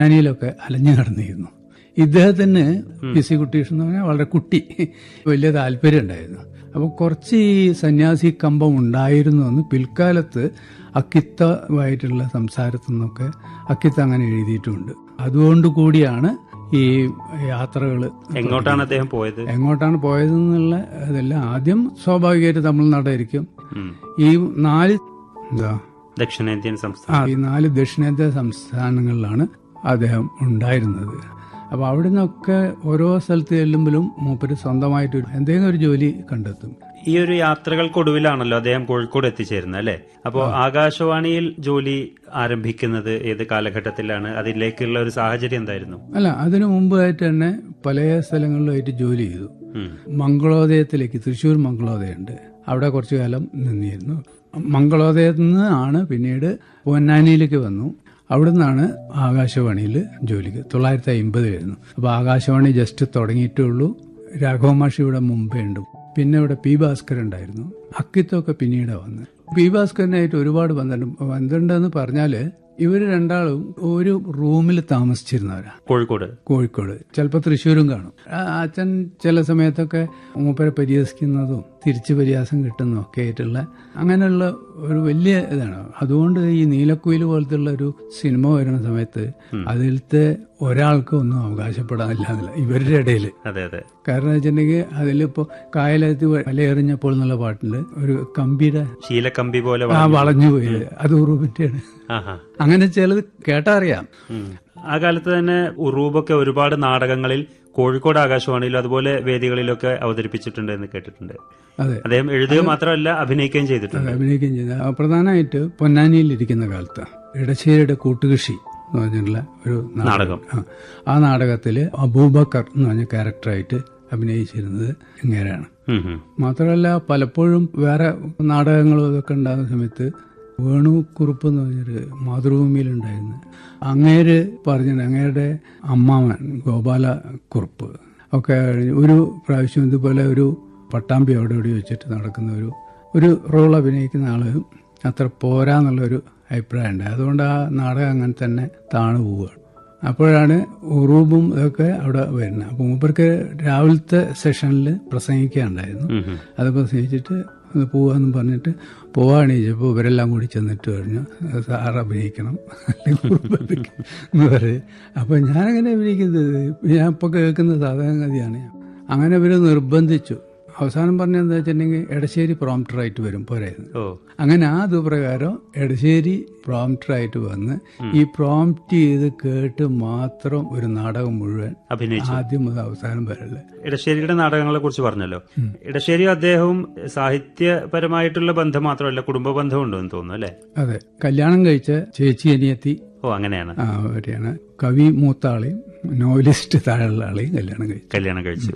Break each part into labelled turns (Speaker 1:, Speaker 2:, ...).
Speaker 1: പൊന്നാനിയിലൊക്കെ അലഞ്ഞു നടന്നിരുന്നു ഇദ്ദേഹത്തിന് പി സി കുട്ടീഷ് എന്ന് പറഞ്ഞാൽ വളരെ കുട്ടി വലിയ താല്പര്യം ഉണ്ടായിരുന്നു അപ്പോൾ കുറച്ച് ഈ സന്യാസി കമ്പം ഉണ്ടായിരുന്നു എന്ന് പിൽക്കാലത്ത് അക്കിത്തമായിട്ടുള്ള സംസാരത്തിൽ നിന്നൊക്കെ അക്കിത്ത അങ്ങനെ എഴുതിയിട്ടുമുണ്ട് അതുകൊണ്ട് കൂടിയാണ് ഈ യാത്രകൾ
Speaker 2: എങ്ങോട്ടാണ് അദ്ദേഹം പോയത്
Speaker 1: എങ്ങോട്ടാണ് പോയതെന്നുള്ള ഇതെല്ലാം ആദ്യം സ്വാഭാവികമായിട്ട് തമിഴ്നാടായിരിക്കും
Speaker 2: ഉം.
Speaker 1: ഈ നാല് എന്താ
Speaker 2: ദക്ഷിണേന്ത്യൻ
Speaker 1: ആ
Speaker 2: സംസ്ഥാനം
Speaker 1: ഈ നാല് ദക്ഷിണേന്ത്യ സംസ്ഥാനങ്ങളിലാണ് അദ്ദേഹം ഉണ്ടായിരുന്നത് അപ്പൊ അവിടെ നിന്നൊക്കെ ഓരോ സ്ഥലത്ത് ചെല്ലുമ്പോഴും മൂപ്പര് സ്വന്തമായിട്ട് ഒരു- എന്തെങ്കിലും ഒരു ജോലി കണ്ടെത്തും
Speaker 2: ഈ ഒരു യാത്രകൾക്കൊടുവിലാണല്ലോ അദ്ദേഹം കോഴിക്കോട് എത്തിച്ചേരുന്നത് അല്ലെ അപ്പോൾ ആകാശവാണിയിൽ ജോലി ആരംഭിക്കുന്നത് ഏത് കാലഘട്ടത്തിലാണ് അതിലേക്കുള്ള ഒരു സാഹചര്യം എന്തായിരുന്നു
Speaker 1: അല്ല അതിനു മുമ്പായിട്ട് തന്നെ പല സ്ഥലങ്ങളിലായിട്ട് ജോലി ചെയ്തു
Speaker 2: ഉം.
Speaker 1: മംഗളോദയത്തിലേക്ക് തൃശ്ശൂർ മംഗളോദയുണ്ട് അവിടെ കുറച്ചു കാലം നിന്നിരുന്നു മംഗളോദയത്തിൽ നിന്നാണ് പിന്നീട് പൊന്നാനിയിലേക്ക് വന്നു അവിടെ നിന്നാണ് ആകാശവാണിയിൽ ജോലിക്ക് തൊള്ളായിരത്തി അമ്പതിലായിരുന്നു അപ്പൊ ആകാശവാണി ജസ്റ്റ് തുടങ്ങിയിട്ടേ ഉള്ളൂ രാഘവ മാഷി ഇവിടെ മുമ്പേ ഉണ്ട് പിന്നെ ഇവിടെ പി ഭാസ്കർ ഉണ്ടായിരുന്നു അക്കിത്തൊക്കെ പിന്നീട് വന്ന് പി ഭാസ്കറിനായിട്ട് ഒരുപാട് ബന്ധമുണ്ട് ബന്ധമുണ്ടെന്ന് പറഞ്ഞാല് ഇവര് രണ്ടാളും ഒരു റൂമിൽ താമസിച്ചിരുന്നവരാ
Speaker 2: കോഴിക്കോട്
Speaker 1: കോഴിക്കോട് ചിലപ്പോൾ തൃശ്ശൂരും കാണും ആ അച്ഛൻ ചില സമയത്തൊക്കെ മൂപ്പരെ പരിഹസിക്കുന്നതും തിരിച്ച് പരിഹാസം കിട്ടുന്നതും ഒക്കെ ആയിട്ടുള്ള അങ്ങനെയുള്ള ഒരു വലിയ ഇതാണ് അതുകൊണ്ട് ഈ നീലക്കുയിൽ പോലത്തെ ഉള്ള ഒരു സിനിമ വരുന്ന സമയത്ത് അതിലത്തെ ഒരാൾക്ക് ഒന്നും അവകാശപ്പെടാനില്ല എന്നില്ല ഇവരുടെ ഇടയിൽ
Speaker 2: അതെ അതെ
Speaker 1: കാരണം വെച്ചിട്ടുണ്ടെങ്കിൽ അതിലിപ്പോ കായലത്ത് വലയെറിഞ്ഞപ്പോൾ എന്നുള്ള പാട്ടില് ഒരു കമ്പിയുടെ
Speaker 2: ശീലക്കമ്പി പോലെ
Speaker 1: ആ വളഞ്ഞു പോയത് അത് ഉറൂപിന്റെയാണ്
Speaker 2: ആഹാ
Speaker 1: അങ്ങനെ ചിലത് കേട്ടാ അറിയാം
Speaker 2: ഉം. ആ കാലത്ത് തന്നെ ഉറൂബൊക്കെ ഒരുപാട് നാടകങ്ങളിൽ കോഴിക്കോട് ആകാശവാണിയിലും അതുപോലെ വേദികളിലൊക്കെ അവതരിപ്പിച്ചിട്ടുണ്ട് എന്ന് കേട്ടിട്ടുണ്ട്
Speaker 1: അതെ
Speaker 2: അദ്ദേഹം എഴുതുക മാത്രമല്ല അഭിനയിക്കുകയും ചെയ്തിട്ടുണ്ട്
Speaker 1: അഭിനയിക്കുകയും ചെയ്ത ആ, പ്രധാനമായിട്ട് പൊന്നാനിയിൽ ഇരിക്കുന്ന കാലത്ത് ഇടശ്ശേരിയുടെ കൂട്ടുകൃഷി എന്ന് പറഞ്ഞിട്ടുള്ള ഒരു
Speaker 2: നാടകം.
Speaker 1: ആ. ആ നാടകത്തില് അബൂബക്കർ എന്ന് പറഞ്ഞ ക്യാരക്ടറായിട്ട് അഭിനയിച്ചിരുന്നത് ഇങ്ങനെയാണ്
Speaker 2: ഉം, ഉം.
Speaker 1: മാത്രമല്ല പലപ്പോഴും വേറെ നാടകങ്ങളും ഇതൊക്കെ ഉണ്ടാകുന്ന സമയത്ത് വേണു കുറുപ്പ് എന്ന് പറഞ്ഞൊരു മാതൃഭൂമിയിലുണ്ടായിരുന്നു അങ്ങേര് പറഞ്ഞിട്ടുണ്ട് അങ്ങേരുടെ അമ്മാവൻ ഗോപാല കുറുപ്പ് ഒക്കെ ഒരു പ്രാവശ്യം ഇതുപോലെ ഒരു പട്ടാമ്പി അവിടെ ഇവിടെ വെച്ചിട്ട് നടക്കുന്ന ഒരു ഒരു റോൾ അഭിനയിക്കുന്ന ആള് അത്ര പോരാന്നുള്ളൊരു അഭിപ്രായം ഉണ്ട് അതുകൊണ്ട് ആ നാടകം അങ്ങനെ തന്നെ താണു പോവുകയാണ് അപ്പോഴാണ് ഉറൂബും ഇതൊക്കെ അവിടെ വരുന്നത് അപ്പൊ മൂപ്പർക്ക് രാവിലത്തെ സെഷനിൽ പ്രസംഗിക്കാനുണ്ടായിരുന്നു
Speaker 2: ഉം, ഉം.
Speaker 1: അത് പ്രസംഗിച്ചിട്ട് ഒന്ന് പോവാന്ന് പറഞ്ഞിട്ട് പോവാണീച്ചപ്പോൾ ഇവരെല്ലാം കൂടി ചെന്നിട്ട് പറഞ്ഞു സാർ അഭിനയിക്കണം അല്ലെങ്കിൽ കുറുപ്പ് അഭിനയിക്കണം എന്ന് പറയും അപ്പൊ ഞാനങ്ങനെ അഭിനയിക്കുന്നത് ഞാൻ ഇപ്പൊ കേൾക്കുന്ന സാധാരണഗതിയാണ് അങ്ങനെ ഇവര് നിർബന്ധിച്ചു അവസാനം പറഞ്ഞ എന്താ വെച്ചിട്ടുണ്ടെങ്കിൽ എടശ്ശേരി പ്രോംപ്റ്ററായിട്ട് വരും പോരായിരുന്നു
Speaker 2: ഓ
Speaker 1: അങ്ങനെ ആ അതുപ്രകാരം എടശ്ശേരി പ്രോംപ്റ്ററായിട്ട് വന്ന് ഈ പ്രോംപ്റ്റ് ചെയ്ത് കേട്ട് മാത്രം ഒരു നാടകം മുഴുവൻ
Speaker 2: അഭിനയിച്ചു
Speaker 1: ആദ്യം മുതൽ അവസാനം വരല്ലേ
Speaker 2: ഇടശ്ശേരിയുടെ നാടകങ്ങളെ കുറിച്ച് പറഞ്ഞല്ലോ ഇടശ്ശേരി അദ്ദേഹവും സാഹിത്യപരമായിട്ടുള്ള ബന്ധം മാത്രമല്ല കുടുംബ ബന്ധമുണ്ട് എന്ന് തോന്നുന്നു അല്ലെ
Speaker 1: അതെ കല്യാണം കഴിച്ച ചേച്ചി അനിയത്തി
Speaker 2: ഓ അങ്ങനെയാണ്
Speaker 1: ആ, അവരെയാണ് കവി മൂത്താളെയും നോവലിസ്റ്റ് താഴെയുള്ള ആളെയും കല്യാണം കഴിച്ചു
Speaker 2: കല്യാണം കഴിച്ചു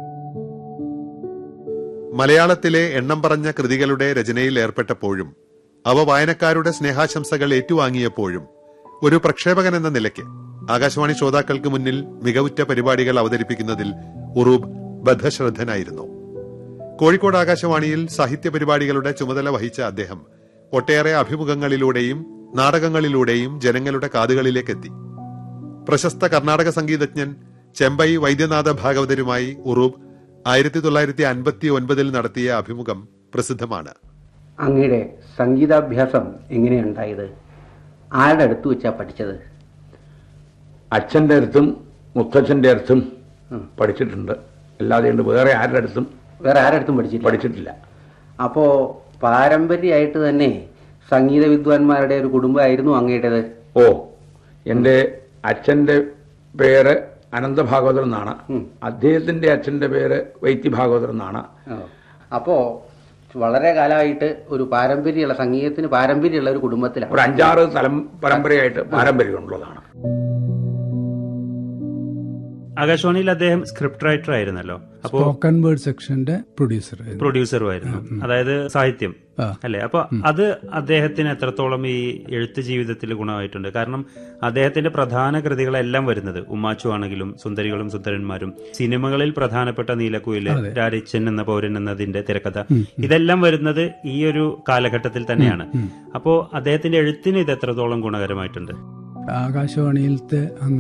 Speaker 3: മലയാളത്തിലെ എണ്ണം പറഞ്ഞ കൃതികളുടെ രചനയിൽ ഏർപ്പെട്ടപ്പോഴും അവ വായനക്കാരുടെ സ്നേഹാശംസകൾ ഏറ്റുവാങ്ങിയപ്പോഴും ഒരു പ്രക്ഷേപകൻ എന്ന നിലയ്ക്ക് ആകാശവാണി ശ്രോതാക്കൾക്ക് മുന്നിൽ മികവുറ്റ പരിപാടികൾ അവതരിപ്പിക്കുന്നതിൽ ഉറൂബ് ബദ്ധശ്രദ്ധനായിരുന്നു കോഴിക്കോട് ആകാശവാണിയിൽ സാഹിത്യ പരിപാടികളുടെ ചുമതല വഹിച്ച അദ്ദേഹം ഒട്ടേറെ അഭിമുഖങ്ങളിലൂടെയും നാടകങ്ങളിലൂടെയും ജനങ്ങളുടെ കാതുകളിലേക്കെത്തി പ്രശസ്ത കർണാടക സംഗീതജ്ഞൻ ചെമ്പൈ വൈദ്യനാഥ ഭാഗവതരുമായി ഉറൂബ് ആയിരത്തി തൊള്ളായിരത്തി അൻപത്തി ഒൻപതിൽ നടത്തിയ അഭിമുഖം പ്രസിദ്ധമാണ്
Speaker 4: അങ്ങയുടെ സംഗീതാഭ്യാസം എങ്ങനെയുണ്ടായത് ആരുടെ അടുത്ത് വെച്ചാ പഠിച്ചത്
Speaker 5: അച്ഛൻ്റെ അടുത്തും മുത്തച്ഛൻ്റെ അടുത്തും പഠിച്ചിട്ടുണ്ട് അല്ലാതെ ഉണ്ട് വേറെ ആരുടെ അടുത്തും
Speaker 4: വേറെ ആരുടെ അടുത്തും പഠിച്ചില്ല
Speaker 5: പഠിച്ചിട്ടില്ല
Speaker 4: അപ്പോ പാരമ്പര്യമായിട്ട് തന്നെ സംഗീത വിദ്വാൻമാരുടെ ഒരു കുടുംബമായിരുന്നു അങ്ങയുടേത്
Speaker 5: ഓ എൻ്റെ അച്ഛൻ്റെ പേര് അനന്തഭാഗവതർ എന്നാണ് അദ്ദേഹത്തിൻ്റെ അച്ഛൻ്റെ പേര് വൈദ്യഭാഗവതർ എന്നാണ്
Speaker 4: ഓ. അപ്പോ വളരെ കാലമായിട്ട് ഒരു പാരമ്പര്യമുള്ള സംഗീതത്തിന് പാരമ്പര്യമുള്ള ഒരു കുടുംബത്തിലാണ്
Speaker 5: ഒരു അഞ്ചാറ് തലം പരമ്പരയായിട്ട് പാരമ്പര്യമുള്ളതാണ്
Speaker 2: ആകാശവാണിയിൽ അദ്ദേഹം സ്ക്രിപ്റ്റ് റൈറ്റർ ആയിരുന്നല്ലോ അപ്പോ
Speaker 1: സ്പോക്കൺ വേർഡ് സെക്ഷന്റെ പ്രൊഡ്യൂസർ
Speaker 2: പ്രൊഡ്യൂസറും ആയിരുന്നു അതായത് സാഹിത്യം
Speaker 1: ആ.
Speaker 2: അല്ലെ അപ്പൊ അത് അദ്ദേഹത്തിന് എത്രത്തോളം ഈ എഴുത്ത് ജീവിതത്തിൽ ഗുണമായിട്ടുണ്ട് കാരണം അദ്ദേഹത്തിന്റെ പ്രധാന കൃതികളെല്ലാം വരുന്നത് ഉമ്മാച്ചു ആണെങ്കിലും സുന്ദരികളും സുന്ദരന്മാരും സിനിമകളിൽ പ്രധാനപ്പെട്ട നീലക്കുയില് രാരിച്ചൻ എന്ന പൗരൻ എന്നതിന്റെ തിരക്കഥ ഇതെല്ലാം വരുന്നത് ഈ ഒരു കാലഘട്ടത്തിൽ തന്നെയാണ് അപ്പോ അദ്ദേഹത്തിന്റെ എഴുത്തിന് ഇത് എത്രത്തോളം ഗുണകരമായിട്ടുണ്ട്
Speaker 1: ആകാശവാണിയിലത്തെ അന്ന്